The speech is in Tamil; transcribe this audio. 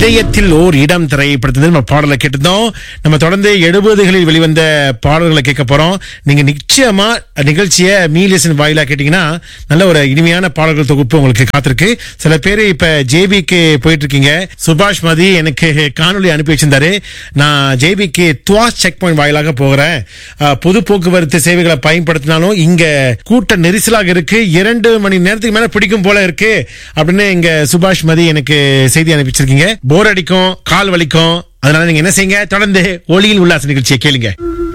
இதயத்தில் ஓர் இடம் திரைப்படத்தில் நம்ம பாடலை கேட்டிருந்தோம் நம்ம தொடர்ந்து எழுபதுகளில் வெளிவந்த பாடல்களை கேட்க போறோம் நீங்க நிச்சயமா நிகழ்ச்சியை மீலிசன் வாயிலா கேட்டீங்கன்னா நல்ல ஒரு இனிமையான பாடல்கள் தொகுப்பு உங்களுக்கு காத்திருக்கு சில பேர் இப்ப ஜேபிக்கு போயிட்டு இருக்கீங்க சுபாஷ் மதி எனக்கு காணொளி அனுப்பி வச்சிருந்தாரு நான் ஜேபிக்கு துவாஸ் செக் பாயிண்ட் வாயிலாக போகிறேன் அஹ், பொது போக்குவரத்து சேவைகளை பயன்படுத்தினாலும் இங்க கூட்ட நெரிசலாக இருக்கு இரண்டு மணி நேரத்துக்கு மேல பிடிக்கும் போல இருக்கு அப்படின்னு இங்க சுபாஷ் மதி எனக்கு செய்தி அனுப்பிச்சிருக்கீங்க போர் அடிக்கும் கால் வலிக்கும் அதனால நீங்க என்ன செய்யுங்க தொடர்ந்து ஒளியில் உல்லாச நிகழ்ச்சியை கேளுங்க